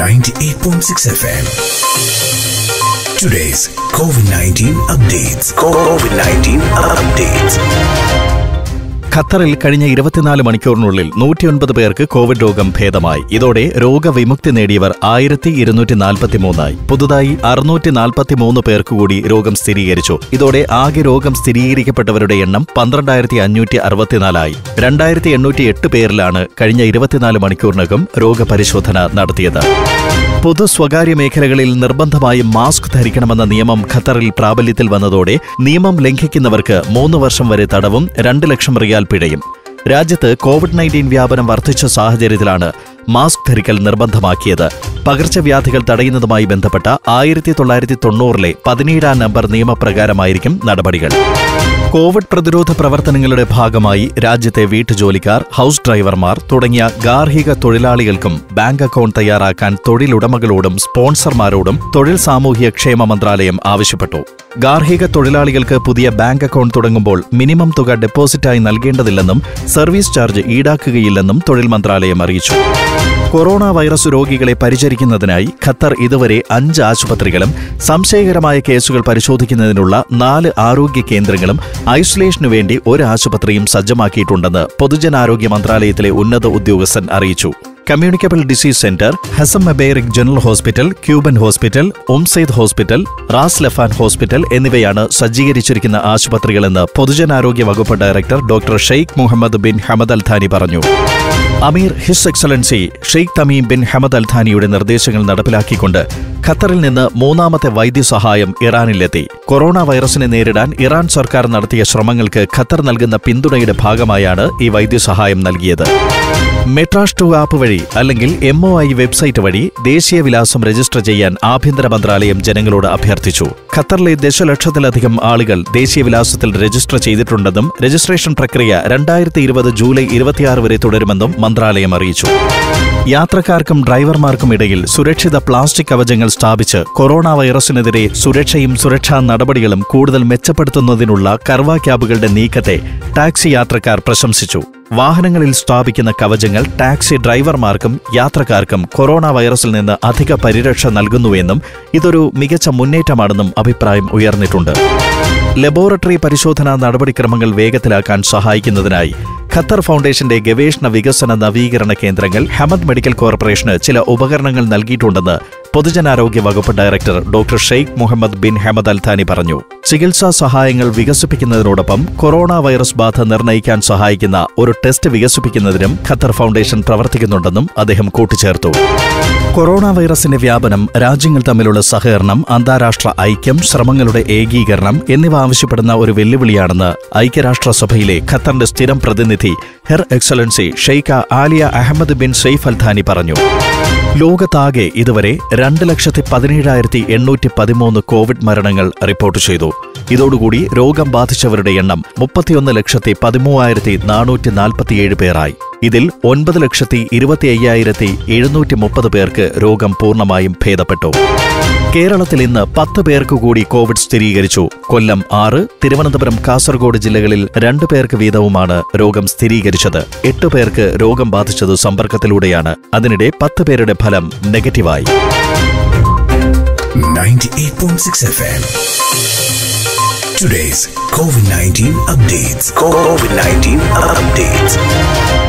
98.6 FM. Today's COVID 19 updates. COVID 19 updates. ഖത്തറിൽ കഴിഞ്ഞ ഇരുപത്തിനാല് മണിക്കൂറിനുള്ളിൽ നൂറ്റിയൊൻപത് പേർക്ക് കോവിഡ് രോഗം ഭേദമായി ഇതോടെ രോഗവിമുക്തി നേടിയവർ ആയിരത്തി ഇരുന്നൂറ്റി നാൽപ്പത്തിമൂന്നായി പുതുതായി അറുന്നൂറ്റി നാൽപ്പത്തിമൂന്ന് പേർക്ക് കൂടി രോഗം സ്ഥിരീകരിച്ചു ഇതോടെ ആകെ രോഗം സ്ഥിരീകരിക്കപ്പെട്ടവരുടെ എണ്ണം പന്ത്രണ്ടായിരത്തി അഞ്ഞൂറ്റി അറുപത്തിനാലായി രണ്ടായിരത്തി എണ്ണൂറ്റി എട്ട് പേരിലാണ് കഴിഞ്ഞ ഇരുപത്തിനാല് മണിക്കൂറിനകം രോഗപരിശോധന നടത്തിയത് പൊതു സ്വകാര്യ മേഖലകളിൽ നിർബന്ധമായും മാസ്ക് ധരിക്കണമെന്ന നിയമം ഖത്തറിൽ പ്രാബല്യത്തിൽ വന്നതോടെ നിയമം ലംഘിക്കുന്നവർക്ക് മൂന്ന് വർഷം വരെ തടവും രണ്ട് ലക്ഷം റിയാൽ പിഴയും രാജ്യത്ത് കോവിഡ് നയൻറ്റീൻ വ്യാപനം വർദ്ധിച്ച സാഹചര്യത്തിലാണ് മാസ്ക് ധരിക്കൽ നിർബന്ധമാക്കിയത് പകർച്ചവ്യാധികൾ തടയുന്നതുമായി ബന്ധപ്പെട്ട ആയിരത്തി തൊള്ളായിരത്തി തൊണ്ണൂറിലെ പതിനേഴാം നമ്പർ നിയമപ്രകാരമായിരിക്കും നടപടികൾ കോവിഡ് പ്രതിരോധ പ്രവർത്തനങ്ങളുടെ ഭാഗമായി രാജ്യത്തെ വീട്ടുജോലിക്കാർ ഹൌസ് ഡ്രൈവർമാർ തുടങ്ങിയ ഗാർഹിക തൊഴിലാളികൾക്കും ബാങ്ക് അക്കൗണ്ട് തയ്യാറാക്കാൻ തൊഴിലുടമകളോടും സ്പോൺസർമാരോടും തൊഴിൽ സാമൂഹ്യ ക്ഷേമ മന്ത്രാലയം ആവശ്യപ്പെട്ടു ഗാർഹിക തൊഴിലാളികൾക്ക് പുതിയ ബാങ്ക് അക്കൗണ്ട് തുടങ്ങുമ്പോൾ മിനിമം തുക ഡെപ്പോസിറ്റായി നൽകേണ്ടതില്ലെന്നും സർവീസ് ചാർജ് ഈടാക്കുകയില്ലെന്നും തൊഴിൽ മന്ത്രാലയം അറിയിച്ചു കൊറോണ വൈറസ് രോഗികളെ പരിചരിക്കുന്നതിനായി ഖത്തർ ഇതുവരെ അഞ്ച് ആശുപത്രികളും സംശയകരമായ കേസുകൾ പരിശോധിക്കുന്നതിനുള്ള നാല് ആരോഗ്യ കേന്ദ്രങ്ങളും ഐസൊലേഷനു വേണ്ടി ഒരു ആശുപത്രിയും സജ്ജമാക്കിയിട്ടുണ്ടെന്ന് പൊതുജനാരോഗ്യ മന്ത്രാലയത്തിലെ ഉന്നത ഉദ്യോഗസ്ഥൻ അറിയിച്ചു communicable disease centre Hazm Mebaireek general hospital Cuban hospital Umm Said hospital Ras Laffan hospital എന്നിവയാണ് സജ്ജീകരിച്ചിരിക്കുന്ന ആശുപത്രികളെന്ന് പൊതുജനാരോഗ്യ വകുപ്പ് director doctor Sheikh Mohammed bin Hamad Al Thani പറഞ്ഞു അമീർ His Excellency Sheikh Tamim bin Hamad Al ഥാനിയുടെ നിർദ്ദേശങ്ങൾ നടപ്പിലാക്കിക്കൊണ്ട് ഖത്തറിൽ നിന്ന് മൂന്നാമത്തെ വൈദ്യസഹായം ഇറാനിലെത്തി കൊറോണ വൈറസിനെ നേരിടാൻ ഇറാൻ സർക്കാർ നടത്തിയ ശ്രമങ്ങൾക്ക് ഖത്തർ നൽകുന്ന പിന്തുണയുടെ ഭാഗമായാണ് ഈ വൈദ്യസഹായം നൽകിയത് മെട്രാഷ് ടു ആപ്പ് വഴി അല്ലെങ്കിൽ എം ഒ ഐ വെബ്സൈറ്റ് വഴി ദേശീയ വിലാസം രജിസ്റ്റർ ചെയ്യാൻ ആഭ്യന്തര മന്ത്രാലയം ജനങ്ങളോട് അഭ്യർത്ഥിച്ചു ഖത്തറിലെ ദശലക്ഷത്തിലധികം ആളുകൾ ദേശീയ വിലാസത്തിൽ രജിസ്റ്റർ ചെയ്തിട്ടുണ്ടെന്നും രജിസ്ട്രേഷൻ പ്രക്രിയ രണ്ടായിരത്തി ഇരുപത് ജൂലൈ ഇരുപത്തിയാറ് വരെ തുടരുമെന്നും മന്ത്രാലയം അറിയിച്ചു യാത്രക്കാർക്കും ഡ്രൈവർമാർക്കും ഇടയിൽ സുരക്ഷിത പ്ലാസ്റ്റിക് കവചങ്ങൾ സ്ഥാപിച്ച് കൊറോണ വൈറസിനെതിരെ സുരക്ഷയും സുരക്ഷാ നടപടികളും കൂടുതൽ മെച്ചപ്പെടുത്തുന്നതിനുള്ള കർവ ക്യാബുകളുടെ നീക്കത്തെ ടാക്സി യാത്രക്കാർ പ്രശംസിച്ചു വാഹനങ്ങളിൽ സ്ഥാപിക്കുന്ന കവചങ്ങൾ ടാക്സി ഡ്രൈവർമാർക്കും യാത്രക്കാർക്കും കൊറോണ വൈറസിൽ നിന്ന് അധിക പരിരക്ഷ നൽകുന്നുവെന്നും ഇതൊരു മികച്ച മുന്നേറ്റമാണെന്നും അഭിപ്രായം ഉയർന്നിട്ടുണ്ട് ലബോറട്ടറി പരിശോധനാ നടപടിക്രമങ്ങൾ വേഗത്തിലാക്കാൻ സഹായിക്കുന്നതിനായി ഖത്തർ ഫൗണ്ടേഷന്റെ ഗവേഷണ വികസന നവീകരണ കേന്ദ്രങ്ങൾ ഹമദ് മെഡിക്കൽ കോർപ്പറേഷന് ചില ഉപകരണങ്ങൾ നൽകിയിട്ടുണ്ടെന്ന് പൊതുജനാരോഗ്യ വകുപ്പ് director doctor Sheikh Mohammed bin Hamad Al Thani പറഞ്ഞു ചികിത്സാ സഹായങ്ങൾ വികസിപ്പിക്കുന്നതിനോടൊപ്പം കൊറോണ വൈറസ് ബാധ നിർണ്ണയിക്കാൻ സഹായിക്കുന്ന ഒരു ടെസ്റ്റ് വികസിപ്പിക്കുന്നതിനും ഖത്തർ ഫൗണ്ടേഷൻ പ്രവർത്തിക്കുന്നുണ്ടെന്നും അദ്ദേഹം കൂട്ടിച്ചേർത്തു കൊറോണ വൈറസിന്റെ വ്യാപനം രാജ്യങ്ങൾ തമ്മിലുള്ള സഹകരണം അന്താരാഷ്ട്ര ഐക്യം ശ്രമങ്ങളുടെ ഏകീകരണം എന്നിവ ആവശ്യപ്പെടുന്ന ഒരു വെല്ലുവിളിയാണെന്ന് ഐക്യരാഷ്ട്രസഭയിലെ ഖത്തറിന്റെ സ്ഥിരം പ്രതിനിധി her excellency Sheikha Alya Ahmed bin Saif Al Thani പറഞ്ഞു ലോകത്താകെ ഇതുവരെ രണ്ട് ലക്ഷത്തി പതിനേഴായിരത്തി എണ്ണൂറ്റി പതിമൂന്ന് കോവിഡ് മരണങ്ങൾ റിപ്പോർട്ട് ചെയ്തു ഇതോടുകൂടി രോഗം ബാധിച്ചവരുടെ എണ്ണം മുപ്പത്തിയൊന്ന് ലക്ഷത്തി പതിമൂവായിരത്തി നാനൂറ്റി നാൽപ്പത്തിയേഴ് പേരായി ഇതിൽ ഒൻപത് ലക്ഷത്തി ഇരുപത്തി അയ്യായിരത്തി എഴുന്നൂറ്റി മുപ്പത് പേർക്ക് രോഗം പൂർണ്ണമായും ഭേദപ്പെട്ടു കേരളത്തിൽ ഇന്ന് പത്ത് പേർക്ക് കൂടി കോവിഡ് സ്ഥിരീകരിച്ചു കൊല്ലം ആറ് തിരുവനന്തപുരം കാസർഗോഡ് ജില്ലകളിൽ രണ്ടു പേർക്ക് വീതവുമാണ് രോഗം സ്ഥിരീകരിച്ചത് എട്ട് പേർക്ക് രോഗം ബാധിച്ചത് സമ്പർക്കത്തിലൂടെയാണ് അതിനിടെ പത്ത് പേരുടെ ഫലം നെഗറ്റീവായി 98.6 FM. Today's COVID 19 updates. COVID 19 updates.